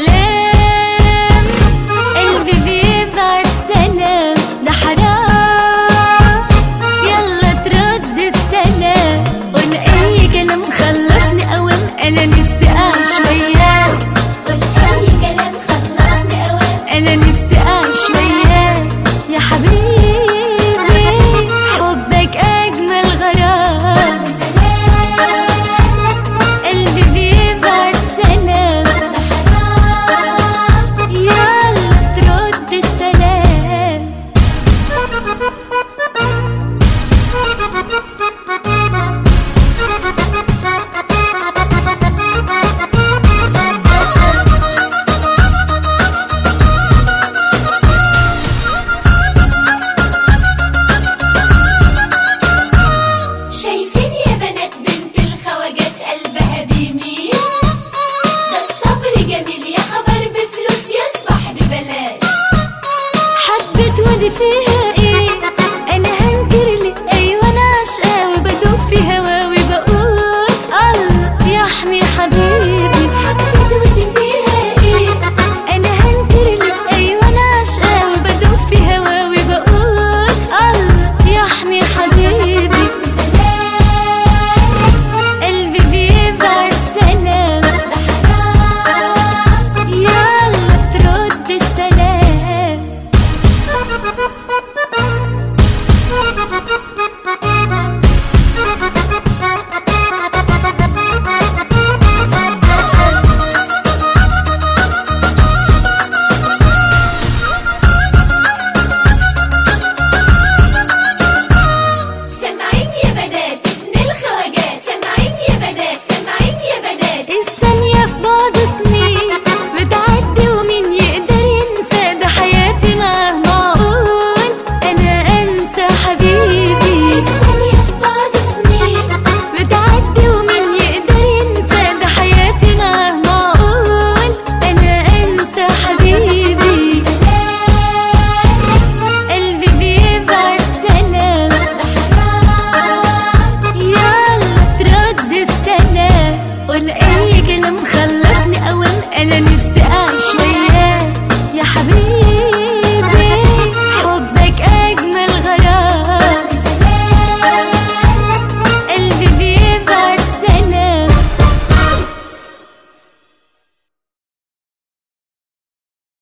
سلام قلبي بيبعت سلام ده حرام يلا ترد السلام قول اي كلام خلصني اوام انا نفسي اعيش وياك قول اي كلام خلصني اوام انا نفسي اعيش وياك يا حبيبي حبك اجمل غرام سلام قلبي بيبعت سلام ده حرام يلا ترد السلام شايفين يا بنات بنت الخواجات قلبها بيميل ده الصبر جميل يا خبر بفلوس يصبح ببلاش حبت ودي فيها ايه انا هنكر لي ايوه انا عشقة وبدوب في هواوي بقول الله يحمي حبيبي حبيت ودي فيها ايه انا هنكر لي ايوه انا عشقة وبدوب في هواوي بقول الله يحمي حبيبي سلام قلبي بيبعت سلام ده حرام يلا ترد السلام سمعين يا بنات ابن الخواجات سمعين يا بنات سمعين يا بنات الثانية في بعض سنين بتعدي ومين يقدر ينسى ده حياتي معاه معقول أنا أنسى حبيبي الثانية في بعض سنين بتعدي ومين يقدر ينسى ده حياتي معاه معقول أنا أنسى حبيبي سلام قلبي بيبعت سلام ده حرام يلا ترد السلام قول أي كلام خلصني أوام أنا نفسي أعيش وياك يا حبيبي